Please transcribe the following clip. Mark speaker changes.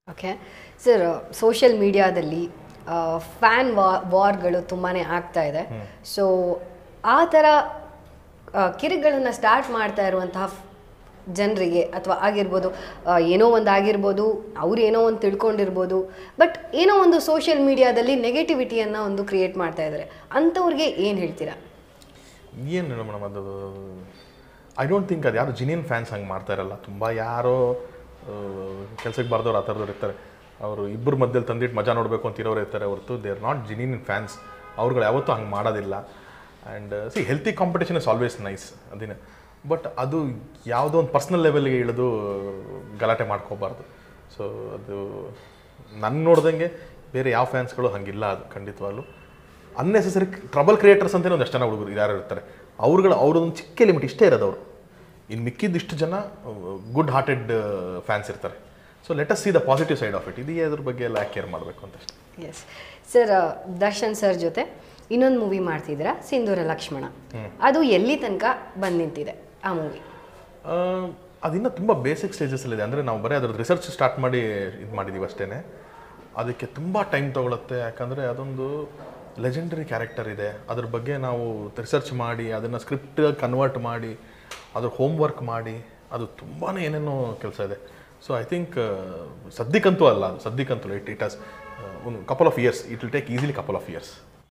Speaker 1: okay sir social ಮೀಡಿಯಾದಲ್ಲಿ fan ವಾ ವಾರ್ಗಳು ತುಂಬಾ ಆಗ್ತಾ ಇದೆ ಸೊ ಆ ಥರ ಕಿರಿಗಳನ್ನು ಸ್ಟಾರ್ಟ್ ಮಾಡ್ತಾ ಇರುವಂತಹ ಜನರಿಗೆ ಅಥವಾ ಆಗಿರ್ಬೋದು ಆ, ಏನೋ ಒಂದು ಆಗಿರ್ಬೋದು ಅವ್ರು ಏನೋ ಒಂದು ತಿಳ್ಕೊಂಡಿರ್ಬೋದು ಬಟ್ ಏನೋ ಒಂದು ಸೋಷಿಯಲ್ ಮೀಡಿಯಾದಲ್ಲಿ ನೆಗೆಟಿವಿಟಿಯನ್ನು ಒಂದು ಕ್ರಿಯೇಟ್ ಮಾಡ್ತಾ ಇದ್ದಾರೆ ಅಂಥವ್ರಿಗೆ ಏನು ಹೇಳ್ತೀರಾ
Speaker 2: ಏನು ಮೇಡಮ್ ಅದು ಐ ಡೋಂಟ್ ಥಿಂಕ್ ಅದು ಯಾರು ಜಿನಿಯನ್ ಫ್ಯಾನ್ಸ್ ಹಂಗೆ ಮಾಡ್ತಾ ಇರಲ್ಲ ತುಂಬ ಯಾರೋ ಕೆಲಸಕ್ಕೆ ಬರ್ದವ್ರು ಆ ಥರದವ್ರು ಇರ್ತಾರೆ ಅವರು ಇಬ್ಬರ ಮಧ್ಯದಲ್ಲಿ ತಂದಿಟ್ಟು ಮಜಾ ನೋಡಬೇಕು ಅಂತ ಇರೋರು ಇರ್ತಾರೆ ಹೊರತು they are not genuine fans ಅವ್ರುಗಳು ಯಾವತ್ತೂ ಹಂಗೆ ಮಾಡೋದಿಲ್ಲ and see healthy competition is always nice ಅದೇನೆ ಬಟ್ ಅದು ಯಾವುದೋ ಒಂದು ಪರ್ಸ್ನಲ್ ಲೆವೆಲ್ಗೆ ಇಳಿದು ಗಲಾಟೆ ಮಾಡ್ಕೋಬಾರ್ದು ಸೊ ಅದು ನನ್ನ ನೋಡ್ದಂಗೆ ಬೇರೆ ಯಾವ ಫ್ಯಾನ್ಸ್ಗಳು ಹಂಗಿಲ್ಲ ಅದು ಖಂಡಿತವಾಗ್ಲೂ ಅನ್ನೆಸೆಸರಿ ಟ್ರಬಲ್ ಕ್ರಿಯೇಟರ್ಸ್ ಅಂತಲೇ ಒಂದಷ್ಟು ಜನ ಹುಡುಗರು ಯಾರು ಇರ್ತಾರೆ ಅವ್ರುಗಳು ಅವ್ರದ್ದೊಂದು ಚಿಕ್ಕ ಲಿಮಿಟ್ ಇಷ್ಟೇ ಇರೋದು ಅವರು ಇನ್ನು ಮಿಕ್ಕಿದ್ದಿಷ್ಟು ಜನ ಗುಡ್ ಹಾರ್ಟೆಡ್ ಫ್ಯಾನ್ಸ್ ಇರ್ತಾರೆ so let us see the positive side of it ಇದೆಯೇ ಅದ್ರ ಬಗ್ಗೆ ಎಲ್ಲ ಕೇರ್ ಮಾಡಬೇಕು ಅಂತ ಅಷ್ಟೇ
Speaker 1: ಎಸ್ ಸರ್ ದರ್ಶನ್ ಸರ್ ಜೊತೆ ಇನ್ನೊಂದು ಮೂವಿ ಮಾಡ್ತಿದ್ದೀರಾ ಸಿಂಧೂರ ಲಕ್ಷ್ಮಣ ಅದು ಎಲ್ಲಿ ತನಕ ಬಂದು ನಿಂತಿದೆ ಆ ಮೂವಿ
Speaker 2: ಆ, ಅದಿನ್ನೂ ತುಂಬ ಬೇಸಿಕ್ ಸ್ಟೇಜಸಲ್ಲಿದೆ ಅಂದರೆ ನಾವು ಬರೀ ಅದ್ರದ್ದು ರಿಸರ್ಚ್ ಸ್ಟಾರ್ಟ್ ಮಾಡಿ ಇದು ಮಾಡಿದ್ದೀವಿ ಅಷ್ಟೇ ಅದಕ್ಕೆ ತುಂಬ ಟೈಮ್ ತೊಗೊಳುತ್ತೆ ಯಾಕಂದರೆ ಅದೊಂದು ಲೆಜೆಂಡರಿ ಕ್ಯಾರೆಕ್ಟರ್ ಇದೆ ಅದ್ರ ಬಗ್ಗೆ ನಾವು ರಿಸರ್ಚ್ ಮಾಡಿ ಅದನ್ನು ಸ್ಕ್ರಿಪ್ಟ್ ಕನ್ವರ್ಟ್ ಮಾಡಿ ಅದ್ರ ಹೋಮ್ವರ್ಕ್ ಮಾಡಿ ಅದು ತುಂಬಾ ಏನೇನೋ ಕೆಲಸ ಇದೆ ಸೊ ಐ ಥಿಂಕ್ ಸದ್ಯಕ್ಕಂತೂ ಅಲ್ಲ ಅದು ಸದ್ಯಕ್ಕಂತೂ ಇಟ್ ಇಟ್ ಹಸ್ ಒಂದು couple of years it will take easily couple of years